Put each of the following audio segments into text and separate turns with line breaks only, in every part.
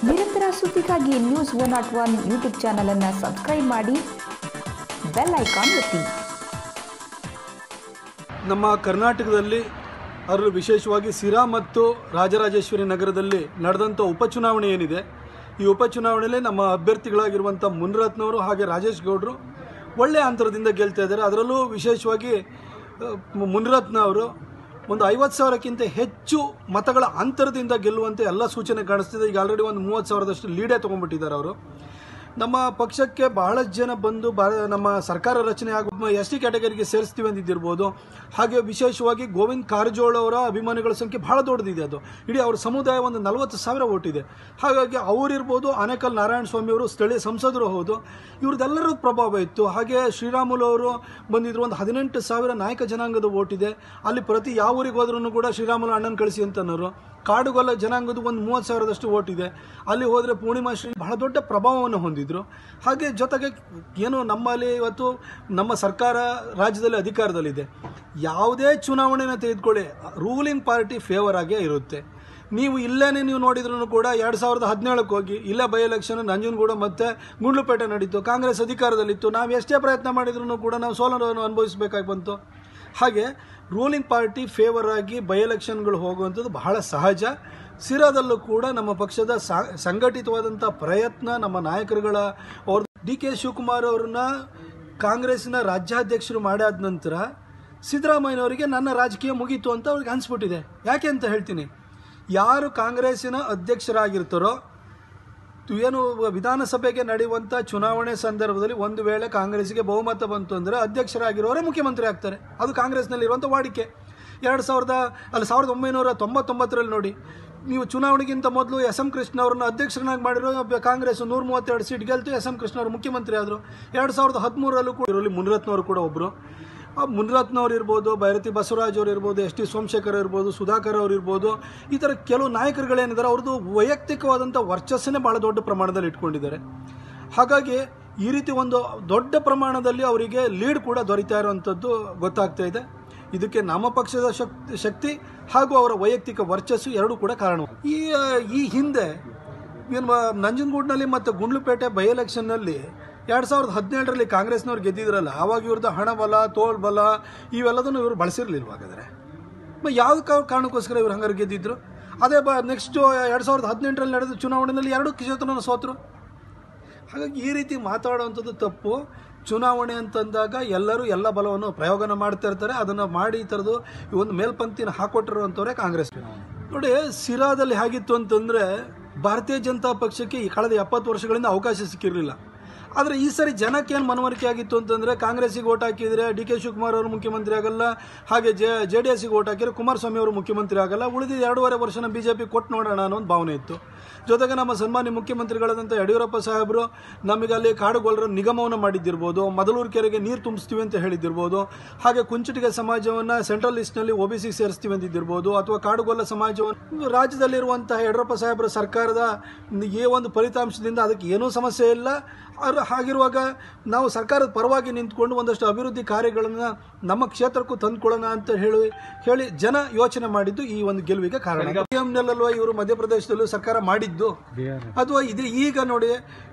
ನಿರಂತರ ಸುದ್ದಿಗಾಗಿ news one not one YouTube ಚಾನಲನ್ನು ಸಬ್ಸ್ಕ್ರೈಬ್ ಮಾಡಿ ಬೆಲ್ ಐಕಾನ್ ಒತ್ತಿ
ನಮ್ಮ ಕರ್ನಾಟಕದಲ್ಲಿ ಅದರಲ್ಲೂ ವಿಶೇಷವಾಗಿ ಸಿರಾ ಮತ್ತು ರಾಜರಾಜೇಶ್ವರಿ ನಗರದಲ್ಲಿ ನಡೆದಂಥ ಉಪಚುನಾವಣೆ ಏನಿದೆ ಈ ಉಪಚುನಾವಣೆಯಲ್ಲಿ ನಮ್ಮ ಅಭ್ಯರ್ಥಿಗಳಾಗಿರುವಂಥ ಮುನಿರತ್ನವರು ಹಾಗೆ ರಾಜೇಶ್ ಗೌಡರು ಒಳ್ಳೆಯ ಅಂತರದಿಂದ ಗೆಲ್ತಾ ಇದ್ದಾರೆ ಅದರಲ್ಲೂ ವಿಶೇಷವಾಗಿ ಆ, ಮುನಿರತ್ನ ಅವರು ಒಂದು ಐವತ್ತು ಸಾವಿರಕ್ಕಿಂತ ಹೆಚ್ಚು ಮತಗಳ ಅಂತರದಿಂದ ಗೆಲ್ಲುವಂತೆ ಎಲ್ಲ ಸೂಚನೆ ಕಾಣಿಸ್ತಿದೆ ಈಗ ಆಲ್ರೆಡಿ ಒಂದು ಮೂವತ್ತು ಸಾವಿರದಷ್ಟು ಲೀಡೇ ತೊಗೊಂಡ್ಬಿಟ್ಟಿದ್ದಾರೆ ಅವರು ನಮ್ಮ ಪಕ್ಷಕ್ಕೆ ಬಹಳಷ್ಟು ಜನ ಬಂದು ಭಾರ ನಮ್ಮ ಸರ್ಕಾರ ರಚನೆ ಆಗುವ ಎಸ್ ಟಿ ಕ್ಯಾಟಗರಿಗೆ ಸೇರಿಸ್ತೀವಿ ಅಂದಿದ್ದಿರ್ಬೋದು ಹಾಗೆ ವಿಶೇಷವಾಗಿ ಗೋವಿಂದ್ ಕಾರಜೋಳ ಅವರ ಅಭಿಮಾನಿಗಳ ಸಂಖ್ಯೆ ಬಹಳ ದೊಡ್ಡದಿದೆ ಅದು ಇಡೀ ಅವ್ರ ಸಮುದಾಯ ಒಂದು ನಲವತ್ತು ಸಾವಿರ ಓಟ್ ಇದೆ ಹಾಗಾಗಿ ಅವರಿರ್ಬೋದು ಆನೇಕಲ್ ನಾರಾಯಣ ಸ್ವಾಮಿ ಅವರು ಸ್ಥಳೀಯ ಸಂಸದರು ಹೌದು ಇವ್ರದ್ದೆಲ್ಲರ ಪ್ರಭಾವ ಇತ್ತು ಹಾಗೆ ಶ್ರೀರಾಮುಲು ಅವರು ಬಂದಿದ್ರು ಒಂದು ಹದಿನೆಂಟು ಸಾವಿರ ನಾಯಕ ಜನಾಂಗದ ಓಟ್ ಇದೆ ಅಲ್ಲಿ ಪ್ರತಿ ಯಾವ ಊರಿಗೆ ಹೋದ್ರೂ ಕೂಡ ಶ್ರೀರಾಮುಲು ಅಣ್ಣನ ಕಳಿಸಿ ಅಂತನವರು ಕಾಡುಗೊಲ್ಲ ಜನಾಂಗದ ಒಂದು ಮೂವತ್ತು ಸಾವಿರದಷ್ಟು ಓಟ್ ಇದೆ ಅಲ್ಲಿ ಹೋದರೆ ಪೂರ್ಣಿಮಾ ಶ್ರೀ ಬಹಳ ದೊಡ್ಡ ಪ್ರಭಾವವನ್ನು ಹೊಂದಿದ್ರು ಹಾಗೆ ಜೊತೆಗೆ ಏನು ನಮ್ಮಲ್ಲಿ ಇವತ್ತು ನಮ್ಮ ಸರ್ಕಾರ ರಾಜ್ಯದಲ್ಲಿ ಅಧಿಕಾರದಲ್ಲಿದೆ ಯಾವುದೇ ಚುನಾವಣೆನ ತೆಗೆದುಕೊಳ್ಳಿ ರೂಲಿಂಗ್ ಪಾರ್ಟಿ ಫೇವರ್ ಆಗೇ ಇರುತ್ತೆ ನೀವು ಇಲ್ಲೇನೆ ನೀವು ನೋಡಿದ್ರು ಕೂಡ ಎರಡು ಸಾವಿರದ ಹದಿನೇಳಕ್ಕೆ ಹೋಗಿ ಇಲ್ಲೇ ಬೈ ಎಲೆಕ್ಷನ್ ನಂಜನಗೂಡು ಮತ್ತು ಗುಂಡ್ಲುಪೇಟೆ ನಡೀತು ಕಾಂಗ್ರೆಸ್ ಅಧಿಕಾರದಲ್ಲಿತ್ತು ನಾವು ಎಷ್ಟೇ ಪ್ರಯತ್ನ ಮಾಡಿದ್ರು ಕೂಡ ನಾವು ಸೋಲನ್ನು ಅನುಭವಿಸಬೇಕಾಗಿ ಬಂತು ಹಾಗೆ ರೂಲಿಂಗ್ ಪಾರ್ಟಿ ಫೇವರ್ ಆಗಿ ಬೈ ಎಲೆಕ್ಷನ್ಗಳು ಹೋಗುವಂಥದ್ದು ಬಹಳ ಸಹಜ ಸಿರಾದಲ್ಲೂ ಕೂಡ ನಮ್ಮ ಪಕ್ಷದ ಸಾ- ಸಂಘಟಿತವಾದಂಥ ಪ್ರಯತ್ನ ನಮ್ಮ ನಾಯಕರುಗಳ ಅವ್ರ ಡಿ ಕೆ ಶಿವಕುಮಾರ್ ಅವ್ರನ್ನ ಕಾಂಗ್ರೆಸ್ನ ರಾಜ್ಯಾಧ್ಯಕ್ಷರು ಮಾಡಾದ ನಂತರ ಸಿದ್ದರಾಮಯ್ಯನವರಿಗೆ ನನ್ನ ರಾಜಕೀಯ ಮುಗೀತು ಅಂತ ಅವ್ರಿಗೆ ಅನಿಸ್ಬಿಟ್ಟಿದೆ ಯಾಕೆ ಅಂತ ಹೇಳ್ತೀನಿ ಯಾರು ಕಾಂಗ್ರೆಸ್ಸಿನ ಅಧ್ಯಕ್ಷರಾಗಿರ್ತಾರೋ ಏನು ವಿಧಾನಸಭೆಗೆ ನಡೆಯುವಂಥ ಚುನಾವಣೆ ಸಂದರ್ಭದಲ್ಲಿ ಒಂದು ವೇಳೆ ಕಾಂಗ್ರೆಸ್ಗೆ ಬಹುಮತ ಬಂತು ಅಂದರೆ ಅಧ್ಯಕ್ಷರಾಗಿರೋರೇ ಮುಖ್ಯಮಂತ್ರಿ ಆಗ್ತಾರೆ ಅದು ಕಾಂಗ್ರೆಸ್ನಲ್ಲಿರುವಂಥ ವಾಡಿಕೆ ಎರಡು ಸಾವಿರದ ಅಲ್ಲಿ ಸಾವಿರದ ಒಂಬೈನೂರ ತೊಂಬತ್ತೊಂಬತ್ತರಲ್ಲಿ ನೋಡಿ ನೀವು ಚುನಾವಣೆಗಿಂತ ಮೊದಲು ಎಸ್ ಎಂ ಕೃಷ್ಣ ಅವರನ್ನು ಅಧ್ಯಕ್ಷರನ್ನಾಗಿ ಮಾಡಿರೋ ಒಬ್ಬ ಕಾಂಗ್ರೆಸ್ ನೂರ ಮೂವತ್ತೆರಡು ಸೀಟ್ ಗೆಲ್ತು ಎಸ್ ಎಂ ಕೃಷ್ಣ ಅವರು ಮುಖ್ಯಮಂತ್ರಿ ಆದರು ಎರಡು ಸಾವಿರದ ಹದಿಮೂರರಲ್ಲೂ ಕೂಡ ಇದರಲ್ಲಿ ಮುನಿರತ್ನವರು ಕೂಡ ಒಬ್ಬರು ಆ ಮುನಿರತ್ನವ್ರು ಇರ್ಬೋದು ಭೈರತಿ ಬಸವರಾಜ್ ಅವರು ಇರ್ಬೋದು ಎಸ್ ಟಿ ಸೋಮಶೇಖರ್ ಇರ್ಬೋದು ಸುಧಾಕರ್ ಅವರು ಇರ್ಬೋದು ಈ ಥರ ಕೆಲವು ನಾಯಕರುಗಳೇನಿದ್ದಾರೆ ಅವ್ರದ್ದು ವೈಯಕ್ತಿಕವಾದಂಥ ವರ್ಚಸ್ಸನ್ನೇ ಭಾಳ ದೊಡ್ಡ ಪ್ರಮಾಣದಲ್ಲಿ ಇಟ್ಕೊಂಡಿದ್ದಾರೆ ಹಾಗಾಗಿ ಈ ರೀತಿ ಒಂದು ದೊಡ್ಡ ಪ್ರಮಾಣದಲ್ಲಿ ಅವರಿಗೆ ಲೀಡ್ ಕೂಡ ದೊರೀತಾ ಇರುವಂಥದ್ದು ಗೊತ್ತಾಗ್ತಾ ಇದೆ ಇದಕ್ಕೆ ನಮ್ಮ ಪಕ್ಷದ ಶಕ್ತಿ ಶಕ್ತಿ ಹಾಗೂ ಅವರ ವೈಯಕ್ತಿಕ ವರ್ಚಸ್ಸು ಎರಡೂ ಕೂಡ ಕಾರಣ ಈ ಈ ಹಿಂದೆ ಏನು ನಂಜನಗೂಡಿನಲ್ಲಿ ಮತ್ತು ಗುಂಡ್ಲುಪೇಟೆ ಬೈ ಎಲೆಕ್ಷನ್ನಲ್ಲಿ ಎರಡು ಸಾವಿರದ ಹದಿನೇಳರಲ್ಲಿ ಕಾಂಗ್ರೆಸ್ನವ್ರು ಗೆದ್ದಿದ್ರಲ್ಲ ಆವಾಗ ಇವ್ರದ್ದು ಹಣ ಬಲ ತೋಳ್ ಬಲ ಇವೆಲ್ಲದನ್ನು ಇವರು ಬಳಸಿರ್ಲಿಲ್ವ ಹಾಗಾದರೆ ಮ- ಯಾವ ಕಾ- ಕಾರಣಕ್ಕೋಸ್ಕರ ಇವ್ರು ಹಂಗಾರೆ ಗೆದ್ದಿದ್ರು ಅದೇ ಬ ನೆಕ್ಸ್ಟು ಎರಡು ಸಾವಿರದ ಹದಿನೆಂಟರಲ್ಲಿ ನಡೆದ ಚುನಾವಣೆಯಲ್ಲಿ ಎರಡೂ ಕ್ಷೇತ್ರನ ಸೋತರು ಹಾಗಾಗಿ ಈ ರೀತಿ ಮಾತಾಡುವಂಥದ್ದು ತಪ್ಪು ಚುನಾವಣೆ ಅಂತಂದಾಗ ಎಲ್ಲರೂ ಎಲ್ಲ ಬಲವನ್ನು ಪ್ರಯೋಗನ ಮಾಡ್ತಾ ಇರ್ತಾರೆ ಅದನ್ನು ಮಾಡಿ ಈ ಥರದ್ದು ಈ ಒಂದು ಮೇಲ್ಪಂಕ್ತಿನ ಹಾಕೊಟ್ಟಿರುವಂಥವ್ರೆ ಕಾಂಗ್ರೆಸ್ ನೋಡಿ ಸಿರಾದಲ್ಲಿ ಹೇಗಿತ್ತು ಅಂತಂದರೆ ಭಾರತೀಯ ಜನತಾ ಪಕ್ಷಕ್ಕೆ ಈ ಕಳೆದ ಎಪ್ಪತ್ತು ವರ್ಷಗಳಿಂದ ಅವಕಾಶ ಸಿಕ್ಕಿರಲಿಲ್ಲ ಆದರೆ ಈ ಸರಿ ಜನಕ್ಕೆ ಏನು ಮನವರಿಕೆ ಆಗಿತ್ತು ಅಂತಂದರೆ ಕಾಂಗ್ರೆಸ್ಸಿಗೆ ಓಟ್ ಹಾಕಿದರೆ ಡಿ ಕೆ ಶಿವಕುಮಾರ್ ಅವರು ಮುಖ್ಯಮಂತ್ರಿ ಆಗಲ್ಲ ಹಾಗೆ ಜೆ ಜೆ ಡಿ ಎಸ್ಸಿಗೆ ಓಟ್ ಹಾಕಿದ್ರೆ ಕುಮಾರಸ್ವಾಮಿ ಅವರು ಮುಖ್ಯಮಂತ್ರಿ ಆಗಲ್ಲ ಉಳಿದಿದ್ದ ಎರಡೂವರೆ ವರ್ಷನ ಬಿ ಜೆ ಪಿ ಕೊಟ್ಟು ನೋಡೋಣ ಅನ್ನೋ ಒಂದು ಭಾವನೆ ಇತ್ತು ಜೊತೆಗೆ ನಮ್ಮ ಸನ್ಮಾನ್ಯ ಮುಖ್ಯಮಂತ್ರಿಗಳಾದಂಥ ಯಡಿಯೂರಪ್ಪ ಸಾಹೇಬರು ನಮಗೆ ಅಲ್ಲಿ ಕಾಡುಗೊಲ್ಲರ ನಿಗಮವನ್ನು ಮಾಡಿದ್ದಿರ್ಬೋದು ಮೊದಲೂರು ಕೆರೆಗೆ ನೀರು ತುಂಬಿಸ್ತೀವಿ ಅಂತ ಹೇಳಿದ್ದಿರ್ಬೋದು ಹಾಗೆ ಕುಂಚಿಟಿಗ ಸಮಾಜವನ್ನು ಸೆಂಟ್ರಲ್ ಲಿಸ್ಟ್ನಲ್ಲಿ ಒ ಬಿ ಸಿ ಸೇರಿಸ್ತೀವಿ ಅಂದಿದ್ದಿರ್ಬೋದು ಅಥವಾ ಕಾಡುಗೊಲ್ಲ ಸಮಾಜವನ್ನು ರಾಜ್ಯದಲ್ಲಿರುವಂತಹ ಯಡಿಯೂರಪ್ಪ ಸಾಹೇಬರ ಸರ್ಕಾರದ ಈ ಒಂದು ಫಲಿತಾಂಶದಿಂದ ಅದಕ್ಕೆ ಏನೂ ಸಮಸ್ಯೆ ಇಲ್ಲ ಅವ್ರು ಹಾಗಿರುವಾಗ ನಾವು ಸರ್ಕಾರದ ಪರವಾಗಿ ನಿಂತ್ಕೊಂಡು ಒಂದಷ್ಟು ಅಭಿವೃದ್ಧಿ ಕಾರ್ಯಗಳನ್ನು ನಮ್ಮ ಕ್ಷೇತ್ರಕ್ಕೂ ತಂದುಕೊಳ್ಳೋಣ ಅಂತ ಹೇಳಿ ಹೇಳಿ ಜನ ಯೋಚನೆ ಮಾಡಿದ್ದು ಈ ಒಂದು ಗೆಲುವಿಗೆ ಕಾರಣ ನಲ್ಲಲ್ವಾ ಇವರು ಮಧ್ಯಪ್ರದೇಶದಲ್ಲೂ ಸರ್ಕಾರ ಮಾಡಿದ್ದು ಅಥವಾ ಇದು ಈಗ ನೋಡಿ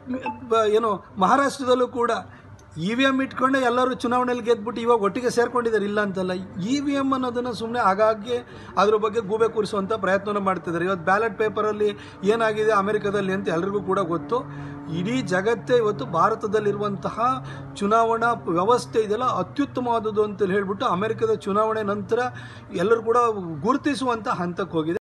ಬ- ಏನು ಮಹಾರಾಷ್ಟ್ರದಲ್ಲೂ ಕೂಡ ಇ ವಿ ಎಮ್ ಇಟ್ಕೊಂಡೆ ಎಲ್ಲರೂ ಚುನಾವಣೆಯಲ್ಲಿ ಗೆದ್ಬಿಟ್ಟು ಇವಾಗ ಒಟ್ಟಿಗೆ ಸೇರ್ಕೊಂಡಿದ್ದಾರೆ ಇಲ್ಲ ಅಂತಲ್ಲ ಇ ವಿ ಎಮ್ ಅನ್ನೋದನ್ನು ಸುಮ್ಮನೆ ಆಗಾಗ್ಗೆ ಅದ್ರ ಬಗ್ಗೆ ಗೂಬೆ ಕೂರಿಸುವಂಥ ಪ್ರಯತ್ನನ ಮಾಡ್ತಿದ್ದಾರೆ ಇವತ್ತು ಬ್ಯಾಲೆಟ್ ಪೇಪರಲ್ಲಿ ಏನಾಗಿದೆ ಅಮೆರಿಕದಲ್ಲಿ ಅಂತ ಎಲ್ರಿಗೂ ಕೂಡ ಗೊತ್ತು ಇಡೀ ಜಗತ್ತೇ ಇವತ್ತು ಭಾರತದಲ್ಲಿರುವಂತಹ ಚುನಾವಣಾ ವ್ಯವಸ್ಥೆ ಇದೆಲ್ಲ ಅತ್ಯುತ್ತಮವಾದದ್ದು ಅಂತ ಹೇಳ್ಬಿಟ್ಟು ಅಮೆರಿಕದ ಚುನಾವಣೆ ನಂತರ ಎಲ್ಲರೂ ಕೂಡ ಗುರುತಿಸುವಂಥ ಹಂತಕ್ಕೆ ಹೋಗಿದೆ